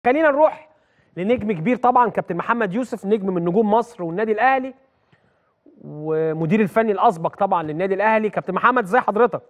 خلينا نروح لنجم كبير طبعا كابتن محمد يوسف نجم من نجوم مصر والنادي الاهلي ومدير الفني الاسبق طبعا للنادي الاهلي كابتن محمد ازي حضرتك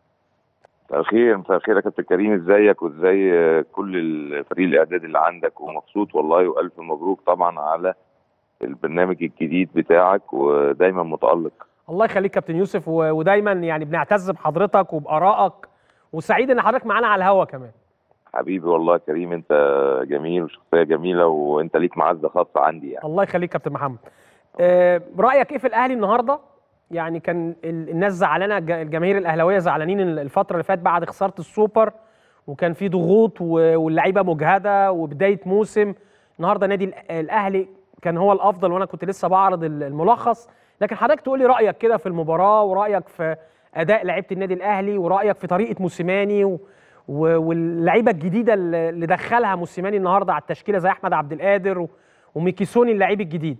مساء الخير مساء الخير يا كابتن كريم ازيك وازاي كل الفريق الاعداد اللي عندك ومبسوط والله والف مبروك طبعا على البرنامج الجديد بتاعك ودايما متالق الله يخليك كابتن يوسف و- ودايما يعني بنعتز بحضرتك وبارائك وسعيد ان حضرتك معانا على الهوا كمان حبيبي والله يا كريم انت جميل وشخصيه جميله وانت ليك معزه خاصه عندي يعني الله يخليك كابتن محمد آه، رايك ايه في الاهلي النهارده يعني كان ال- الناس زعلانه الج- الجماهير الاهلاويه زعلانين ال- الفتره اللي فاتت بعد خساره السوبر وكان في ضغوط و- واللعيبه مجهده وبدايه موسم النهارده نادي الأ- الاهلي كان هو الافضل وانا كنت لسه بعرض ال- الملخص لكن حضرتك تقول لي رايك كده في المباراه ورايك في اداء لعيبه النادي الاهلي ورايك في طريقه موسيماني و... و- واللعيبه الجديده اللي اللي دخلها موسيماني النهارده على التشكيله زي احمد عبد القادر و... وميكيسوني اللعيب الجديد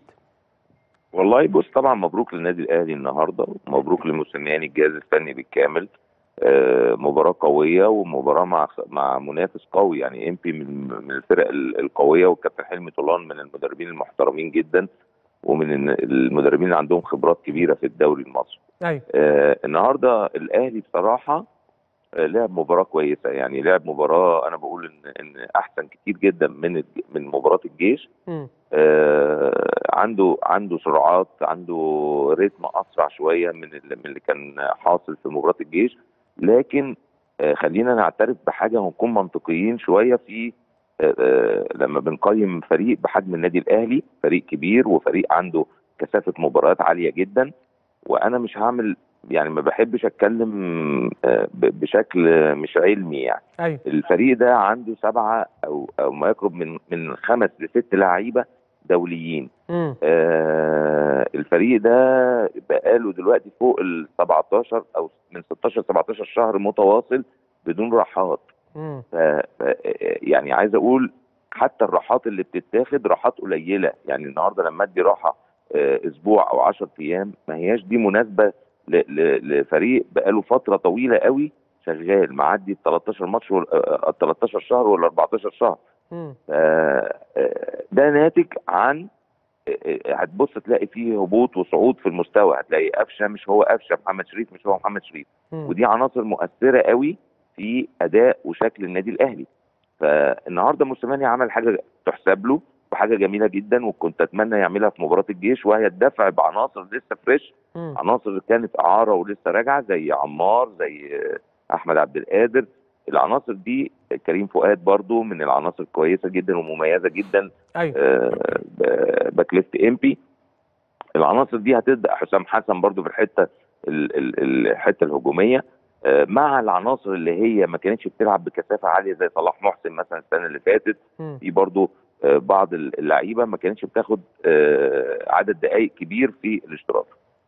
والله بص طبعا مبروك للنادي الاهلي النهارده ومبروك لموسيماني الجهاز الفني بالكامل آه، مباراه قويه ومباراه مع مع منافس قوي يعني امبي من من الفرق ال- القويه والكابتن حلمي طولان من المدربين المحترمين جدا ومن الن- المدربين اللي عندهم خبرات كبيره في الدوري المصري ايوه آه، النهارده الاهلي بصراحه آه، لعب مباراه كويسه يعني لعب مباراه انا بقول ان ان احسن كتير جدا من الج- من مباراه الجيش مم. آه، عنده عنده سرعات عنده رتم اسرع شويه من اللي, من اللي كان حاصل في مباراه الجيش لكن آه، خلينا نعترف بحاجه ونكون منطقيين شويه في آه، آه، لما بنقيم فريق بحجم النادي الاهلي فريق كبير وفريق عنده كثافه مباريات عاليه جدا وانا مش هعمل يعني ما بحبش اتكلم آه، ب- بشكل مش علمي يعني ايوه الفريق ده عنده سبعه او او ما يقرب من من خمس لست لعيبه دوليين مم. آه الفريق ده بقاله دلوقتي فوق ال 17 او من 16 17 شهر متواصل بدون راحات مم. ف ف- يعني عايز اقول حتى الراحات اللي بتتاخد راحات قليله يعني النهارده لما ادي راحه آه، اسبوع او 10 ايام ما هياش دي مناسبه ل- ل- لفريق بقاله فتره طويله قوي شغال معدي ال 13 ماتش وال آه، ال 13 شهر ولا 14 شهر مم. آه، آه، ده ناتج عن آه، آه، هتبص تلاقي فيه هبوط وصعود في المستوى هتلاقي قفشه مش هو قفشه محمد شريف مش هو محمد شريف مم. ودي عناصر مؤثره قوي في اداء وشكل النادي الاهلي فالنهارده موسيماني عمل حاجه تحسب له وحاجه جميله جدا وكنت اتمنى يعملها في مباراه الجيش وهي الدفع بعناصر لسه فريش مم. عناصر كانت اعاره ولسه راجعه زي عمار زي احمد عبد القادر العناصر دي كريم فؤاد برضو من العناصر الكويسه جدا ومميزه جدا ايوه آه، ب- باك ليفت امبي العناصر دي هتبدا حسام حسن برضو في الحته ال- ال- الحته الهجوميه آه، مع العناصر اللي هي ما كانتش بتلعب بكثافه عاليه زي صلاح محسن مثلا السنه اللي فاتت مم. في برضو آه، بعض اللعيبه ما كانتش بتاخد آه، عدد دقائق كبير في الاشتراك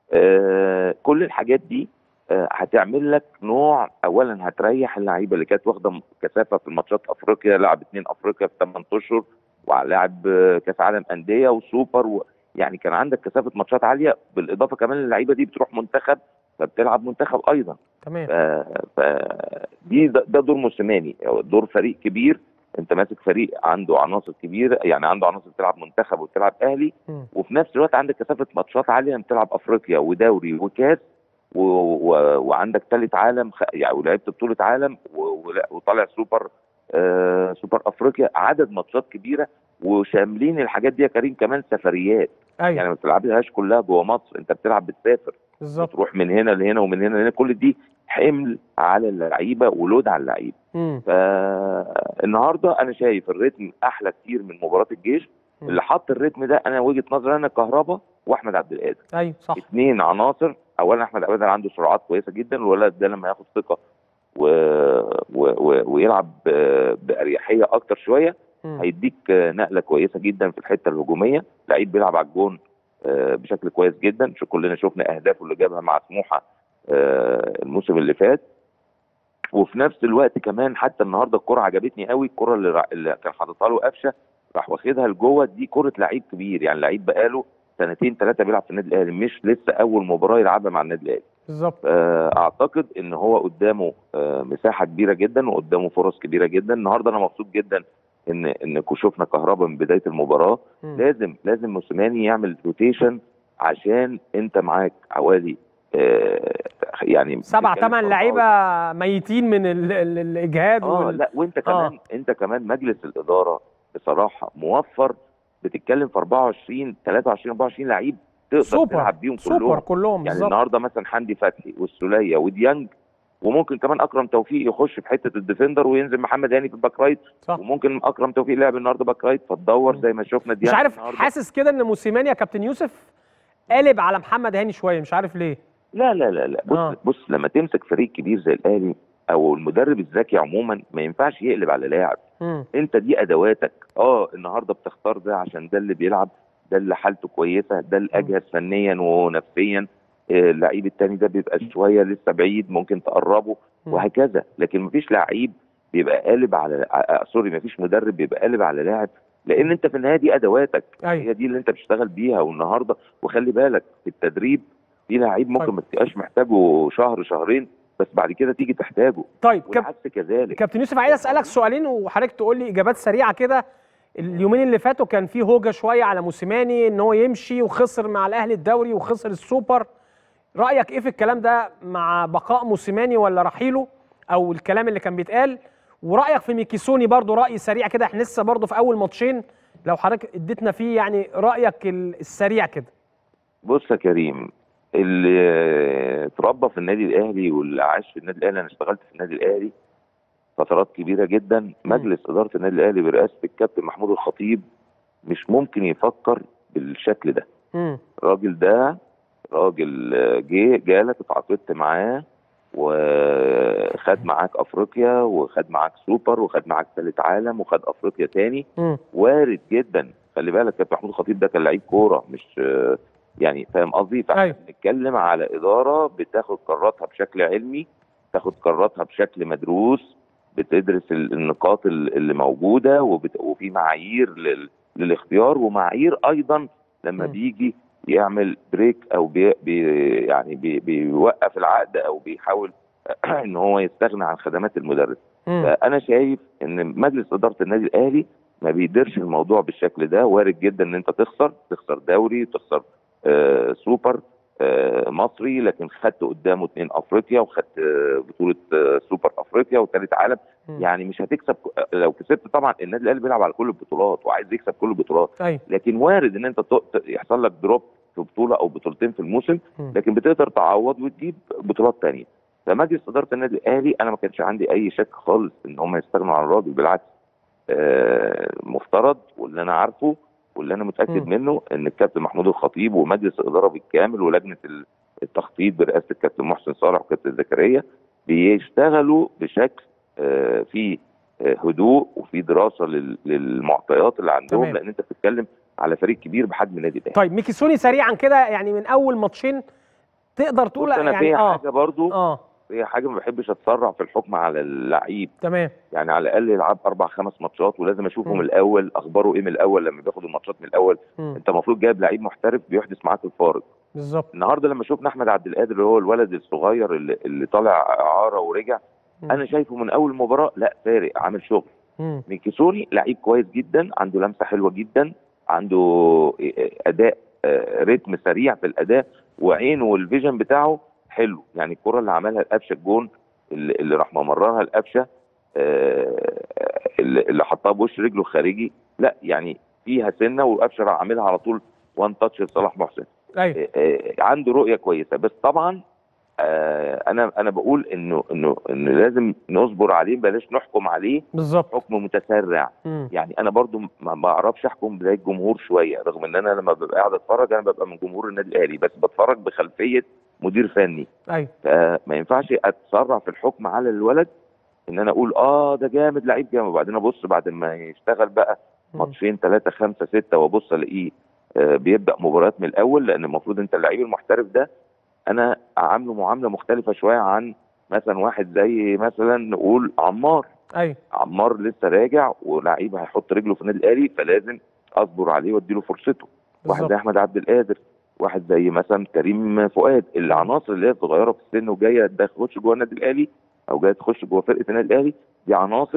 آه، كل الحاجات دي آه، هتعمل لك نوع اولا هتريح اللعيبه اللي كانت واخده كثافه في الماتشات افريقيا لعب اثنين افريقيا في 8 اشهر ولاعب آه، كاس عالم انديه وسوبر و... يعني كان عندك كثافه ماتشات عاليه بالاضافه كمان اللعيبه دي بتروح منتخب فبتلعب منتخب ايضا تمام ف... ف... دي ده, ده دور موسيماني أو دور فريق كبير انت ماسك فريق عنده عناصر كبيره يعني عنده عناصر بتلعب منتخب وبتلعب اهلي مم. وفي نفس الوقت عندك كثافه ماتشات عاليه بتلعب افريقيا ودوري وكاس و... و... وعندك ثالث عالم خ... يعني ولعبت بطوله عالم و... ولا- وطالع سوبر آه... سوبر افريقيا عدد ماتشات كبيره وشاملين الحاجات دي يا كريم كمان سفريات ايوه يعني ما بتلعبهاش كلها جوه مصر انت بتلعب بتسافر بالظبط بتروح من هنا لهنا ومن هنا لهنا كل دي حمل على اللعيبه ولود على اللعيبه مم. فالنهارده انا شايف الريتم احلى كتير من مباراه الجيش مم. اللي حط الريتم ده انا وجهه نظري انا كهربا واحمد عبد القادر ايوه صح اثنين عناصر اولا احمد عبد القادر عنده سرعات كويسه جدا الولد ده لما ياخد ثقه و... و... و... ويلعب ب- باريحيه اكتر شويه مم. هيديك آه، نقله كويسه جدا في الحته الهجوميه لعيب بيلعب على الجون آه، بشكل كويس جدا شو كلنا شفنا اهدافه اللي جابها مع سموحه آه، الموسم اللي فات وفي نفس الوقت كمان حتى النهارده الكره عجبتني قوي الكره اللي, را- اللي كان حاططها له قفشه راح واخدها لجوه دي كره لعيب كبير يعني لعيب بقاله سنتين ثلاثه بيلعب في النادي الاهلي مش لسه اول مباراه يلعبها مع النادي الاهلي بالظبط آه، اعتقد ان هو قدامه آه، مساحه كبيره جدا وقدامه فرص كبيره جدا النهارده انا مبسوط جدا ان ان شفنا كهربا من بدايه المباراه مم. لازم لازم موسيماني يعمل روتيشن عشان انت معاك حوالي آه يعني سبع بتتكلم ثمان في لعيبه ميتين من ال ال الاجهاد اه وال... لا وانت كمان انت كمان مجلس الاداره بصراحه موفر بتتكلم في 24 23 24 لعيب تقدر سوبر تلعب بيهم سوبر كلهم كلهم يعني بالظبط النهارده مثلا حمدي فتحي والسوليه وديانج وممكن كمان اكرم توفيق يخش في حته الديفندر وينزل محمد هاني في الباك رايت صح وممكن اكرم توفيق لعب النهارده باك رايت فتدور مم. زي ما شفنا مش ديانج عارف النهارده حاسس كده ان موسيماني يا كابتن يوسف قلب على محمد هاني شويه مش عارف ليه لا لا لا لا بص آه. بص لما تمسك فريق كبير زي الاهلي او المدرب الذكي عموما ما ينفعش يقلب على لاعب مم. انت دي ادواتك اه النهارده بتختار ده عشان ده اللي بيلعب ده اللي حالته كويسه ده الاجهز فنيا ونفسيا آه، اللعيب التاني ده بيبقى شويه لسه بعيد ممكن تقربه مم. وهكذا لكن مفيش لعيب بيبقى قالب على آه، سوري مفيش مدرب بيبقى قالب على لاعب لان انت في النهايه دي ادواتك ايوه هي دي اللي انت بتشتغل بيها والنهارده وخلي بالك في التدريب في لعيب ممكن طيب. ما تبقاش محتاجه شهر شهرين بس بعد كده تيجي تحتاجه طيب كاب... والعكس كذلك كابتن يوسف عايز اسالك سؤالين وحضرتك تقول لي اجابات سريعه كده اليومين اللي فاتوا كان في هوجه شويه على موسيماني ان هو يمشي وخسر مع الاهلي الدوري وخسر السوبر رايك ايه في الكلام ده مع بقاء موسيماني ولا رحيله او الكلام اللي كان بيتقال ورايك في ميكيسوني برضو راي سريع كده احنا لسه برضو في اول ماتشين لو حضرتك اديتنا فيه يعني رايك ال- السريع كده بص يا كريم اللي اتربى في النادي الاهلي واللي عاش في النادي الاهلي انا اشتغلت في النادي الاهلي فترات كبيره جدا مجلس اداره النادي الاهلي برئاسه الكابتن محمود الخطيب مش ممكن يفكر بالشكل ده امم الراجل ده راجل آه، جه جالك اتعاقدت معاه وخد معاك افريقيا وخد معاك سوبر وخد معاك ثالث عالم وخد افريقيا تاني امم وارد جدا خلي بالك كابتن محمود الخطيب ده كان لعيب كوره مش آه، يعني فاهم قصدي فاحنا أيوة. بنتكلم على اداره بتاخد قراراتها بشكل علمي تاخد قراراتها بشكل مدروس بتدرس ال- النقاط ال- اللي موجوده وبت... وفي معايير لل... للاختيار ومعايير ايضا لما م. بيجي يعمل بريك او بي... بي... يعني بي... بيوقف العقد او بيحاول ان هو يستغنى عن خدمات المدرب امم فانا شايف ان مجلس اداره النادي الاهلي ما بيديرش الموضوع بالشكل ده وارد جدا ان انت تخسر تخسر دوري تخسر آه سوبر آه مصري لكن خدت قدامه اثنين افريقيا وخدت آه بطوله آه سوبر افريقيا وثالث عالم مم. يعني مش هتكسب لو كسبت طبعا النادي الاهلي بيلعب على كل البطولات وعايز يكسب كل البطولات ايوه لكن وارد ان انت ت- ت- يحصل لك دروب في بطوله او بطولتين في الموسم مم. لكن بتقدر تعوض وتجيب بطولات تانية فمجلس اداره النادي الاهلي انا ما كانش عندي اي شك خالص ان هم يستغنوا عن الراجل بالعكس آه، مفترض واللي انا عارفه واللي انا متاكد مم. منه ان الكابتن محمود الخطيب ومجلس الاداره بالكامل ولجنه ال- التخطيط برئاسه الكابتن محسن صالح وكابتن زكريا بيشتغلوا بشكل آه، فيه آه، هدوء وفي دراسه لل- للمعطيات اللي عندهم تمام. لان انت بتتكلم على فريق كبير بحجم النادي الاهلي طيب ميكيسوني سريعا كده يعني من اول ماتشين تقدر تقول بص انا يعني في اه حاجه برضو اه في حاجه ما بحبش اتسرع في الحكم على اللعيب تمام يعني على الاقل يلعب اربع خمس ماتشات ولازم اشوفه مم. من الاول اخباره ايه من الاول لما بياخد الماتشات من الاول مم. انت المفروض جايب لعيب محترف بيحدث معاك الفارق بالظبط النهارده لما شفنا احمد عبد القادر اللي هو الولد الصغير اللي, اللي طالع اعاره ورجع مم. انا شايفه من اول مباراه لا فارق عامل شغل مم. ميكيسوني لعيب كويس جدا عنده لمسه حلوه جدا عنده اداء آه، رتم سريع في الاداء وعينه والفيجن بتاعه حلو يعني الكره اللي عملها القفشه الجون اللي, اللي راح ممررها القفشه آه، اللي اللي حطها بوش رجله الخارجي لا يعني فيها سنه والقفشه راح عاملها على طول وان تاتش لصلاح محسن ايوه آه، آه، عنده رؤيه كويسه بس طبعا آه، انا انا بقول انه انه انه لازم نصبر عليه بلاش نحكم عليه بالظبط حكم متسرع مم. يعني انا برضو ما بعرفش احكم زي الجمهور شويه رغم ان انا لما ببقى قاعد اتفرج انا ببقى من جمهور النادي الاهلي بس بتفرج بخلفيه مدير فني ايوه فما ينفعش اتسرع في الحكم على الولد ان انا اقول اه ده جامد لعيب جامد وبعدين ابص بعد ما يشتغل بقى مم. ماتشين ثلاثه خمسه سته وابص الاقيه آه، بيبدا مباريات من الاول لان المفروض انت اللعيب المحترف ده انا اعامله معامله مختلفه شويه عن مثلا واحد زي مثلا نقول عمار ايوه عمار لسه راجع ولعيب هيحط رجله في النادي الاهلي فلازم اصبر عليه واديله فرصته واحد بالظبط زي احمد عبد القادر واحد زي مثلا كريم فؤاد العناصر اللي هي صغيره في السن وجايه تخش جوه النادي الاهلي او جايه تخش جوه فرقه النادي الاهلي دي عناصر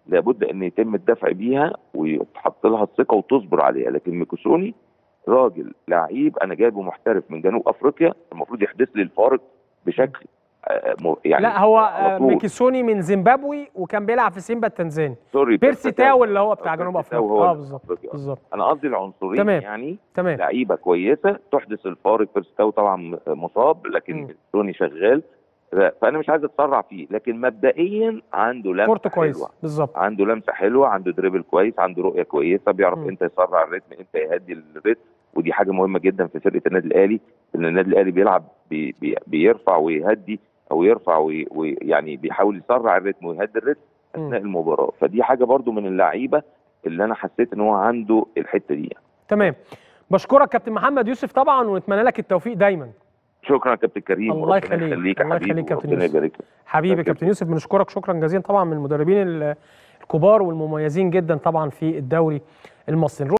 لابد ان يتم الدفع بيها ويتحط لها الثقه وتصبر عليها لكن ميكوسوني راجل لعيب انا جايبه محترف من جنوب افريقيا المفروض يحدث لي الفارق بشكل آه، م- يعني لا هو على آه، طول. ميكيسوني من زيمبابوي وكان بيلعب في سيمبا التنزاني سوري بيرسي تاو اللي هو بتاع آه، جنوب بيرسي تاو افريقيا هو اه اللي بالظبط أفريقيا. بالظبط انا قصدي العنصرين تمام. يعني تمام لعيبه كويسه تحدث الفارق بيرستاو طبعا مصاب لكن مم. سوني شغال ف- فانا مش عايز اتسرع فيه لكن مبدئيا عنده لمسه كورته كويس حلوه بالظبط عنده لمسه حلوه عنده دريبل كويس عنده رؤيه كويسه بيعرف مم. امتى يسرع الريتم امتى يهدي الريتم ودي حاجه مهمه جدا في فرقه النادي الاهلي ان النادي الاهلي بيلعب بي بي بيرفع ويهدي او يرفع وي- ويعني بيحاول يسرع الريتم ويهدي الريتم مم. اثناء المباراه فدي حاجه برضو من اللعيبه اللي انا حسيت ان هو عنده الحته دي تمام بشكرك كابتن محمد يوسف طبعا ونتمنى لك التوفيق دايما شكرا يا كابتن كريم الله وربنا يخليك. يخليك يا الله حبيبي يخليك يا كابتن وربنا يوسف. يبارك لك. حبيبي شكراً. كابتن يوسف بنشكرك شكرا جزيلا طبعا من المدربين ال- الكبار والمميزين جدا طبعا في الدوري المصري